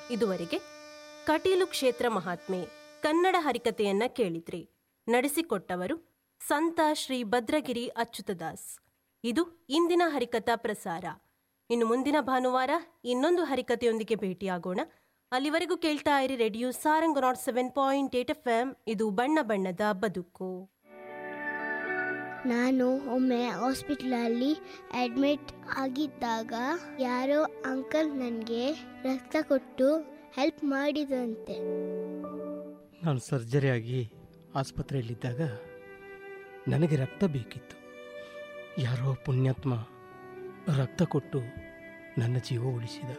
ಇದುವರೆಗೆ ಕಟೀಲು ಕ್ಷೇತ್ರ ಮಹಾತ್ಮೆ ಕನ್ನಡ ಹರಿಕತೆಯನ್ನ ಕೇಳಿದ್ರಿ ನಡೆಸಿಕೊಟ್ಟವರು ಸಂತ ಶ್ರೀ ಭದ್ರಗಿರಿ ಅಚ್ಯುತದಾಸ್ ಇದು ಇಂದಿನ ಹರಿಕಥಾ ಪ್ರಸಾರ ಇನ್ನು ಮುಂದಿನ ಭಾನುವಾರ ಇನ್ನೊಂದು ಹರಿಕತೆಯೊಂದಿಗೆ ಭೇಟಿಯಾಗೋಣ ಅಲ್ಲಿವರೆಗೂ ಕೇಳ್ತಾ ಇರಿ radio Sarang nought seven point eight F M ಇದು ಬಣ್ಣ ಬಣ್ಣದ ಬದುಕು ನಾನು ಒಮ್ಮೆ ಹಾಸ್ಪಿಟ್ಲಲ್ಲಿ ಅಡ್ಮಿಟ್ ಆಗಿದ್ದಾಗ ಯಾರೋ ಅಂಕಲ್ ನನಗೆ ರಕ್ತ ಕೊಟ್ಟು ಹೆಲ್ಪ್ ಮಾಡಿದಂತೆ ನಾನು ಸರ್ಜರಿ ಆಗಿ ಆಸ್ಪತ್ರೆಯಲ್ಲಿದ್ದಾಗ ನನಗೆ ರಕ್ತ ಬೇಕಿತ್ತು ಯಾರೋ ಪುಣ್ಯಾತ್ಮ ರಕ್ತ ಕೊಟ್ಟು ನನ್ನ ಜೀವ ಉಳಿಸಿದ